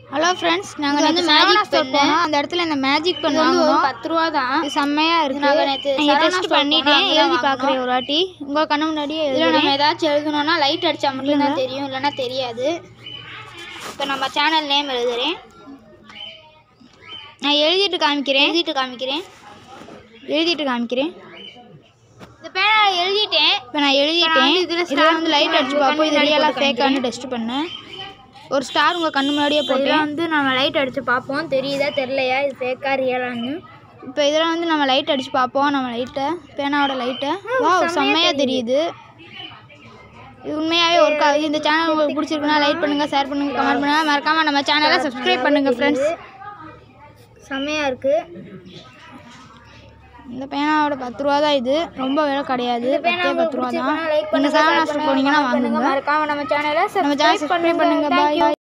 hello friends நாங்கள் வந்து magic பண்ணோம் அந்த இடத்துல இந்த மேஜிக் இது வந்து ஒரு பண்ணுவாங்க பத்து ரூபா தான் இது செம்மையாக இருக்கு நாங்க நேத்து நான் சரவணா டெஸ்ட் store பண்ணிட்டேன் போனோம், அங்க எழுதி தான் பார்க்குறேன் ஒரு வாட்டி உங்கள் கண்ணு முன்னாடியே இதில் எழுதுறேன் நம்ம ஏதாச்சும் எழுதணும்னா லைட் அடித்தா மட்டும்தான் தெரியும் இல்லைன்னா தெரியாது இப்போ நம்ம சேனல் நேம் எழுதுறேன் நான் எழுதிட்டு காமிக்கிறேன் எழுதிட்டு காமிக்கிறேன் எழுதிட்டு காமிக்கிறேன் இந்த பேனா எழுதிட்டேன் இப்போ நான் எழுதிட்டேன் வந்து இதுல இதில் வந்து லைட் star அடிச்சு உங்க பார்ப்போம் இது கண்ணு ரியலாக முன்னாடி ஃபேக்கானு டெஸ்ட் பண்ணேன் ஒரு ஸ்டார் உங்கள் கண்ணு முன்னாடியே இதில் போட்டேன் வந்து நம்ம லைட் அடித்து பார்ப்போம் தெரியுதா தெரியலையா இது ஃபேக்கா ரியலான்னு இப்போ இதில் வந்து நம்ம லைட் அடிச்சு பார்ப்போம் நம்ம லைட்டை பேனாவோட லைட்டை வா செம்மையாக தெரியுது இது உண்மையாகவே ஒர்க் ஆகுது இந்த சேனல் உங்களுக்கு பிடிச்சிருக்குன்னா லைக் பண்ணுங்கள் ஷேர் பண்ணுங்கள் கமெண்ட் பண்ணுங்கள் மறக்காமல் நம்ம சேனலை சப்ஸ்கிரைப் பண்ணுங்கள் ஃப்ரெண்ட்ஸ் செம்மையாக இருக்குது இந்த பேனாவோட பத்து ரூபா தான் இது ரொம்ப விலை கிடையாது பத்தே பத்து ரூபா தான் லைக் நீங்கள் சரவணா ஸ்டோர் போனீங்கன்னா வாங்குங்க மறக்காம நம்ம சேனலை நம்ம சேனல் சப்ஸ்கிரைப் பண்ணுங்கள் பாய்